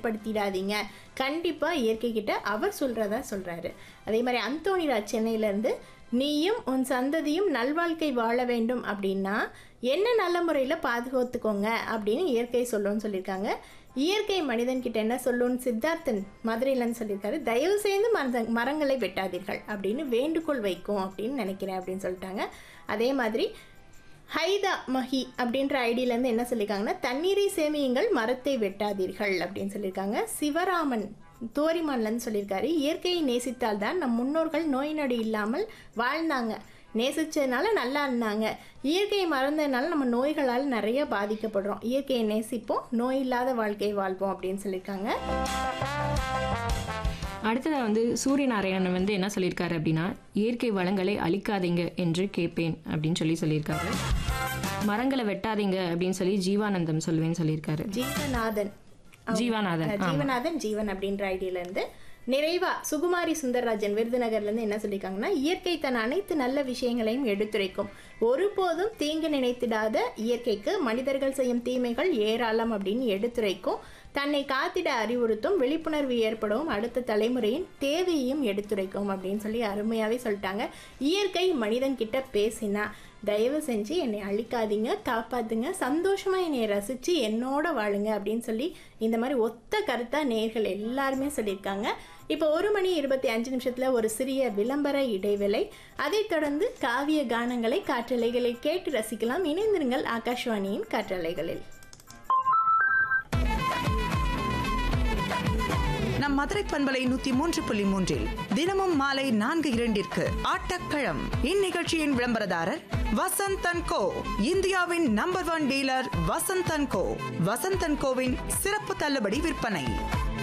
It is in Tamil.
ஏற்படுத்திடாதீங்க கண்டிப்பாக இயற்கை கிட்ட அவர் சொல்கிறதா சொல்கிறாரு அதே மாதிரி அந்தோணிராஜ் சென்னையிலேருந்து நீயும் உன் சந்ததியும் நல்வாழ்க்கை வாழ வேண்டும் அப்படின்னா என்ன நல்ல முறையில் பாதுகாத்துக்கோங்க அப்படின்னு இயற்கை சொல்லுன்னு சொல்லியிருக்காங்க இயற்கை மனிதன்கிட்ட என்ன சொல்லுன்னு சித்தார்த்தன் மதுரையிலன்னு சொல்லியிருக்காரு தயவு செய்து மர மரங்களை வெட்டாதீர்கள் அப்படின்னு வேண்டுகோள் வைக்கும் அப்படின்னு நினைக்கிறேன் அப்படின்னு சொல்லிட்டாங்க அதே மாதிரி ஹைதா மஹி அப்படின்ற ஐடியிலேருந்து என்ன சொல்லியிருக்காங்கன்னா தண்ணீரை சேமியுங்கள் மரத்தை வெட்டாதீர்கள் அப்படின்னு சொல்லியிருக்காங்க சிவராமன் தோரிமான்லன்னு சொல்லியிருக்காரு இயற்கையை நேசித்தால் தான் நம் முன்னோர்கள் நோய் நொடி இல்லாமல் வாழ்ந்தாங்க நேசிச்சதுனால நல்லா இருந்தாங்க இயற்கையை மறந்ததுனால நம்ம நோய்களால் நிறைய பாதிக்கப்படுறோம் இயற்கையை நேசிப்போம் நோய் இல்லாத வாழ்க்கையை வாழ்வோம் அப்படின்னு சொல்லியிருக்காங்க அடுத்ததா வந்து சூரியநாராயணன் வந்து என்ன சொல்லியிருக்காரு அப்படின்னா இயற்கை வளங்களை அழிக்காதீங்க என்று கேட்பேன் அப்படின்னு சொல்லி சொல்லியிருக்காரு மரங்களை வெட்டாதீங்க அப்படின்னு சொல்லி ஜீவானந்தம் சொல்லுவேன்னு சொல்லியிருக்காரு ஜீவநாதன் ஜீவாநாதன் ஆமா. ஜீவநாதன் ஜீவன் அப்படின்ற ஐடியில இருந்து நிறைவா சுகுமாரி சுந்தரராஜன் விருதுநகர்ல இருந்து என்ன சொல்லியிருக்காங்கன்னா இயற்கை தன் அனைத்து நல்ல விஷயங்களையும் எடுத்துரைக்கும் ஒருபோதும் தீங்கு நினைத்திடாத இயற்கைக்கு மனிதர்கள் செய்யும் தீமைகள் ஏராளம் அப்படின்னு எடுத்துரைக்கும் தன்னை காத்திட அறிவுறுத்தும் விழிப்புணர்வு ஏற்படவும் அடுத்த தலைமுறையின் தேவையையும் எடுத்துரைக்கும் அப்படின்னு சொல்லி அருமையாவே சொல்லிட்டாங்க இயற்கை மனிதன் கிட்ட பேசினா தயவு செஞ்சு என்னை அழிக்காதீங்க காப்பாத்துங்க சந்தோஷமா என்னை ரசிச்சு என்னோட வாழுங்க அப்படின்னு சொல்லி இந்த மாதிரி ஒத்த கருத்தா நேர்கள் எல்லாருமே சொல்லியிருக்காங்க இப்போ ஒரு மணி இருபத்தி அஞ்சு நிமிஷத்துல ஒரு சிறிய விளம்பர இடைவேளை அதைத் தொடர்ந்து காவிய கானங்களை காற்றலைகளில் கேட்டு ரசிக்கலாம் இணைந்திருங்கள் ஆகாஷ்வாணியின் காற்றலைகளில் நம் மதுரை பண்பலை நூத்தி மூன்று புள்ளி மூன்றில் தினமும் மாலை நான்கு இரண்டிற்கு ஆட்டக்களம் இந்நிகழ்ச்சியின் விளம்பரதாரர் வசந்தன் கோ இந்தியாவின் number one dealer Vasanthan co Vasanthan கோவின் சிறப்பு தள்ளுபடி விற்பனை